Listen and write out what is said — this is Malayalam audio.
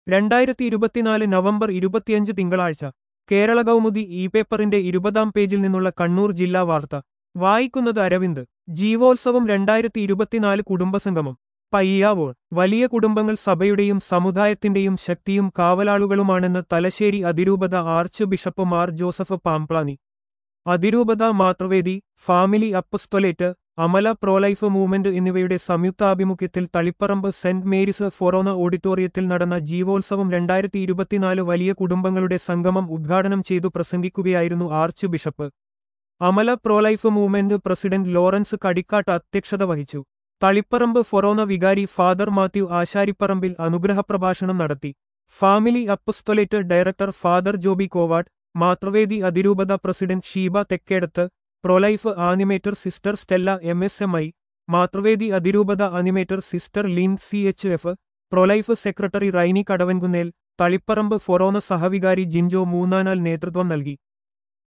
രണ്ടായിരത്തി ഇരുപത്തിനാല് നവംബർ ഇരുപത്തിയഞ്ച് തിങ്കളാഴ്ച കേരള കൗമുദി ഇ പേപ്പറിന്റെ ഇരുപതാം പേജിൽ നിന്നുള്ള കണ്ണൂർ ജില്ലാ വാർത്ത വായിക്കുന്നത് അരവിന്ദ് ജീവോത്സവം രണ്ടായിരത്തി ഇരുപത്തിനാല് കുടുംബസംഗമം പയ്യാവോൾ വലിയ കുടുംബങ്ങൾ സഭയുടെയും സമുദായത്തിന്റെയും ശക്തിയും കാവലാളുകളുമാണെന്ന് തലശ്ശേരി അതിരൂപത ആർച്ച് ബിഷപ്പ് മാർ ജോസഫ് പാംപ്ലാനി അതിരൂപത Mathruvedi family apostolate Amala pro life movement എന്നിവയുടെ സംയുക്താഭിമുഖ്യത്തിൽ തളിപ്പറമ്പ് സെന്റ് മേരീസ് ഫൊറോന ഓഡിറ്റോറിയത്തിൽ നടന്ന ജീവോത്സവം രണ്ടായിരത്തി ഇരുപത്തിനാല് വലിയ കുടുംബങ്ങളുടെ സംഗമം ഉദ്ഘാടനം ചെയ്തു പ്രസംഗിക്കുകയായിരുന്നു archbishop Amala pro life movement president Lawrence Kadikkattu അധ്യക്ഷത വഹിച്ചു തളിപ്പറമ്പ് ഫൊറോന വികാരി ഫാദർ മാത്യു ആശാരിപ്പറമ്പിൽ അനുഗ്രഹപ്രഭാഷണം നടത്തി family apostolate director father Joby Kovattu Mathruvedi അതിരൂപത president Sheeba Thekkedathu pro life animator sister Stella M S M I Mathruvedi അതിരൂപത animator sister Lin C H F pro life secretary Rainy Kadavankunnel Taliparamba ഫൊറോന സഹവികാരി ജിൻജോ മൂന്നാനാൽ നേതൃത്വം നൽകി